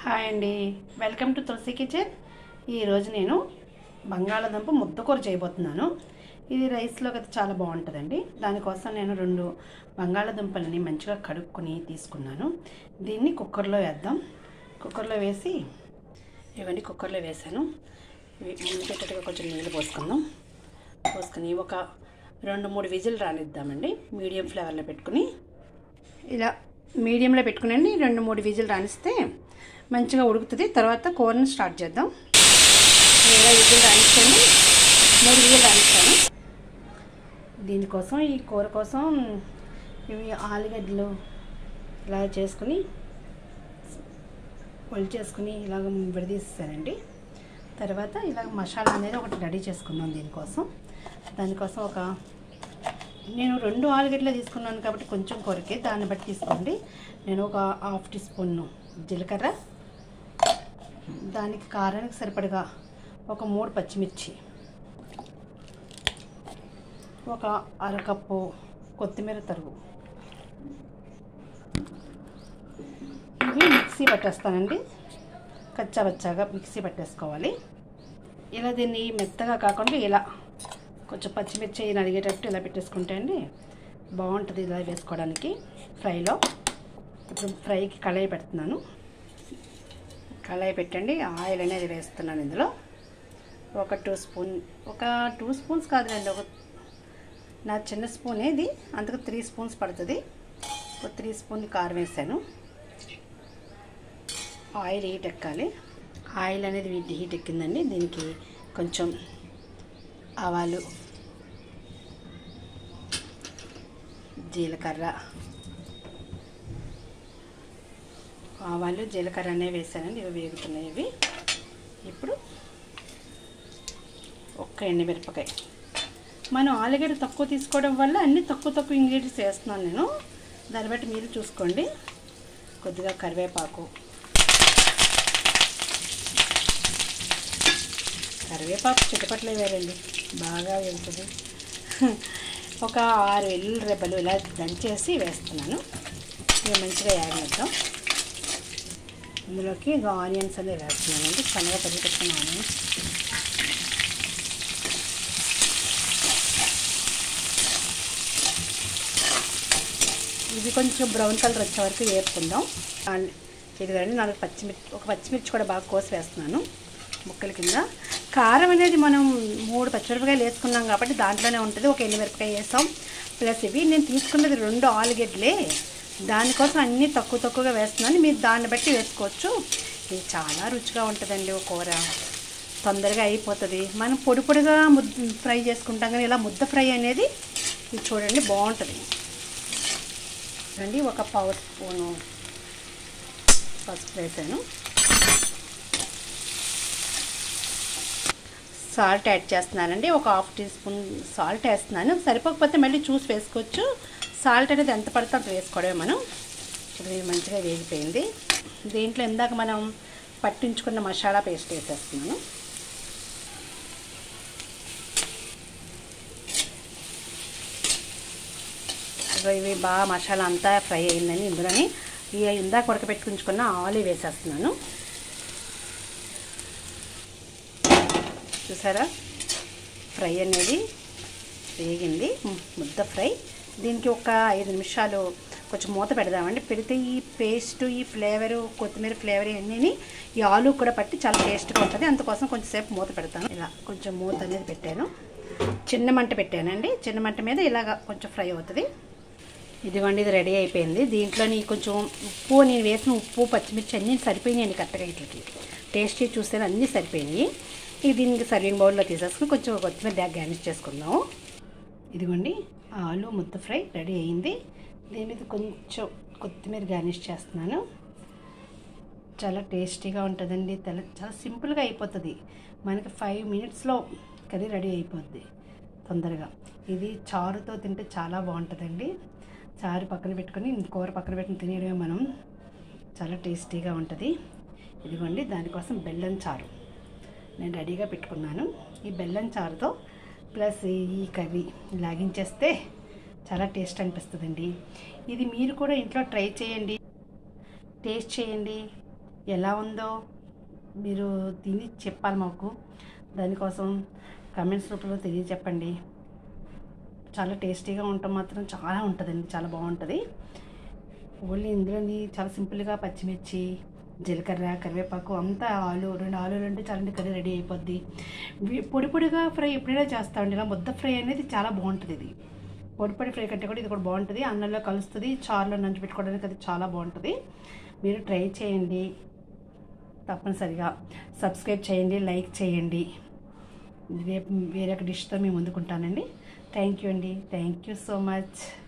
hi అండి welcome to Tulasi kitchen ఈరోజు నేను బంగాళాదుంప ముద్దకూర చేయబోతున్నాను ఇది రైస్లో కదా చాలా బాగుంటుందండి దానికోసం నేను రెండు బంగాళాదుంపలని మంచిగా కడుక్కొని తీసుకున్నాను దీన్ని కుక్కర్లో వేద్దాం కుక్కర్లో వేసి ఇవన్నీ కుక్కర్లో వేసాను ఇవి ముందు పెట్టేట్టుగా కొంచెం నీళ్ళు పోసుకుందాం పోసుకొని ఒక రెండు మూడు విజిల్ రానిద్దామండి మీడియం ఫ్లేవర్లో పెట్టుకుని ఇలా మీడియంలో పెట్టుకునండి రెండు మూడు విజిల్ రానిస్తే మంచిగా ఉడుకుతుంది తర్వాత కూరని స్టార్ట్ చేద్దాం ఇలా విజిల్ రానిచ్చండి మూడు విజిల్ రానిస్తాను దీనికోసం ఈ కూర కోసం ఇవి ఆలుగడ్డలు ఇలా చేసుకుని పొడి చేసుకుని ఇలాగ విడదీస్తానండి తర్వాత ఇలా మసాలా అనేది ఒకటి రెడీ చేసుకుందాం దీనికోసం దానికోసం ఒక నేను రెండు ఆలుగడ్డలు తీసుకున్నాను కాబట్టి కొంచెం కొరకే దాన్ని బట్టి తీసుకోండి నేను ఒక హాఫ్ టీ స్పూన్ జీలకర్ర దానికి కారానికి సరిపడగా ఒక మూడు పచ్చిమిర్చి ఒక అరకప్పు కొత్తిమీర తరుగు ఇవి మిక్సీ పట్టేస్తానండి కచ్చాబచ్చాగా మిక్సీ పట్టేసుకోవాలి ఇలా దీన్ని మెత్తగా కాకుండా ఇలా కొంచెం పచ్చిమిర్చి నలిగేటట్టు ఇలా పెట్టేసుకుంటే అండి బాగుంటుంది ఇలా వేసుకోవడానికి ఫ్రైలో ఇప్పుడు ఫ్రైకి కళాయి పెడుతున్నాను కళాయి పెట్టండి ఆయిల్ అనేది వేస్తున్నాను ఇందులో ఒక టూ స్పూన్ ఒక టూ స్పూన్స్ కాదులేండి ఒక నా చిన్న స్పూన్ ఇది అందుకు త్రీ స్పూన్స్ పడుతుంది ఒక త్రీ స్పూన్ కారం వేసాను ఆయిల్ హీట్ ఎక్కాలి ఆయిల్ అనేది వీటి హీట్ ఎక్కిందండి దీనికి కొంచెం ఆవాలు జీలకర్ర ఆవాలు జీలకర్ర అనేవి వేసానండి ఇవి వేగుతున్నాయి ఇవి ఇప్పుడు ఒక్క ఎండుమిరపకాయ మనం ఆలుగడ్డ తక్కువ తీసుకోవడం వల్ల అన్ని తక్కువ తక్కువ ఇంగ్రీడియంట్స్ వేస్తున్నాను నేను దాన్ని బట్టి మీరు చూసుకోండి కొద్దిగా కరివేపాకు కరివేపాకు చిటపట్లే వేరండి బాగా వెళ్తుంది ఒక ఆరు వెల్లుల్లి రెబ్బలు ఇలా దంచేసి వేస్తున్నాను ఇవి మంచిగా యాగనిద్దాం ఇందులోకి ఇక ఆనియన్స్ అనేది వేస్తున్నానండి సన్నగా తరిగి పెట్టుకున్న ఆనియన్స్ ఇది కొంచెం బ్రౌన్ కలర్ వచ్చే వరకు వేపుకుందాం ఇదిగండి నాలుగు పచ్చిమిర్చి ఒక పచ్చిమిర్చి కూడా బాగా కోసి వేస్తున్నాను ముక్కల కింద కారం అనేది మనం మూడు పచ్చిమిరపకాయలు వేసుకున్నాం కాబట్టి దాంట్లోనే ఉంటుంది ఒక ఎండుమిరపకాయ వేసాం ప్లస్ ఇవి నేను తీసుకున్నది రెండు ఆలుగడ్డలే దానికోసం అన్నీ తక్కువ తక్కువగా వేస్తున్నాను మీరు దాన్ని బట్టి వేసుకోవచ్చు ఇది చాలా రుచిగా ఉంటుందండి ఒక కూర తొందరగా అయిపోతుంది మనం పొడి పొడిగా ముద్ద ఫ్రై చేసుకుంటాం కానీ ఇలా ముద్ద ఫ్రై అనేది ఇది చూడండి బాగుంటుంది అండి ఒక పవర్ స్పూను పసుపు వేసాను సాల్ట్ యాడ్ చేస్తున్నానండి ఒక హాఫ్ టీ స్పూన్ సాల్ట్ వేస్తున్నాను సరిపోకపోతే మళ్ళీ చూసి వేసుకోవచ్చు సాల్ట్ అనేది ఎంత పడితే అంత వేసుకోవడమే మనం ఇప్పుడు ఇది మంచిగా వేగిపోయింది దీంట్లో ఇందాక మనం పట్టించుకున్న మసాలా పేస్ట్ వేసేస్తున్నాను ఇవి బాగా మసాలా అంతా ఫ్రై అయిందని ఇందులోని ఈ ఇందాక ఉడకపెట్టుకుంచుకున్న ఆలివ్ వేసేస్తున్నాను చూసారా ఫ్రై అనేది వేగింది ముద్ద ఫ్రై దీనికి ఒక ఐదు నిమిషాలు కొంచెం మూత పెడదామండి పెడితే ఈ పేస్ట్ ఈ ఫ్లేవరు కొత్తిమీర ఫ్లేవర్ ఇవన్నీ ఈ ఆలు కూడా పట్టి చాలా టేస్ట్గా ఉంటుంది అందుకోసం కొంచెంసేపు మూత పెడతాను ఇలా కొంచెం మూత అనేది పెట్టాను చిన్న మంట పెట్టానండి చిన్న మంట మీద ఇలాగ కొంచెం ఫ్రై అవుతుంది ఇదిగోండి ఇది రెడీ అయిపోయింది దీంట్లోని కొంచెం ఉప్పు నేను వేసిన ఉప్పు పచ్చిమిర్చి అన్నీ సరిపోయినాయండి కరెక్ట్గా ఇట్లకి టేస్టీ చూస్తే అన్నీ సరిపోయినాయి ఇది దీనికి సర్వింగ్ బౌల్లో తీసేసుకుని కొంచెం కొత్తిమీర దాకా గార్నిష్ చేసుకుందాము ఇదిగోండి ఆలు ముద్ద ఫ్రై రెడీ అయింది దీని మీద కొంచెం కొత్తిమీర గార్నిష్ చేస్తున్నాను చాలా టేస్టీగా ఉంటుందండి తెల చాలా సింపుల్గా అయిపోతుంది మనకి ఫైవ్ మినిట్స్లో కర్రీ రెడీ అయిపోద్ది తొందరగా ఇది చారుతో తింటే చాలా బాగుంటుందండి చారు పక్కన పెట్టుకొని కూర పక్కన పెట్టుకుని తినేయడమే మనం చాలా టేస్టీగా ఉంటుంది ఇదిగోండి దానికోసం బెల్లం చారు నేను రెడీగా పెట్టుకున్నాను ఈ బెల్లం చారుతో ప్లస్ ఈ కర్రీ లాగించేస్తే చాలా టేస్ట్ అనిపిస్తుందండి ఇది మీరు కూడా ఇంట్లో ట్రై చేయండి టేస్ట్ చేయండి ఎలా ఉందో మీరు తిని చెప్పాలి మాకు దానికోసం కమెంట్స్ రూపంలో తెలియచెప్పండి చాలా టేస్టీగా ఉండటం మాత్రం చాలా ఉంటుందండి చాలా బాగుంటుంది ఓన్లీ ఇందులోని చాలా సింపుల్గా పచ్చిమిర్చి జీలకర్ర కరివేపాకు అంతా ఆలు రెండు ఆలులు అంటే చాలా కర్రీ రెడీ అయిపోద్ది వి- పొడి పొడిగా ఫ్రై ఎప్పుడైనా చేస్తామండి ఇలా ముద్ద ఫ్రై అనేది చాలా బాగుంటుంది ఇది పొడి పొడి ఫ్రై కంటే కూడా ఇది కూడా బాగుంటుంది అన్నంలో కలుస్తుంది చారులో నంచి పెట్టుకోవడానికి అది చాలా బాగుంటుంది మీరు ట్రై చేయండి తప్పనిసరిగా సబ్స్క్రైబ్ చేయండి లైక్ చేయండి రేపు వేరొక డిష్తో మేము ముందుకుంటానండి థ్యాంక్ యూ అండి థ్యాంక్ యూ సో మచ్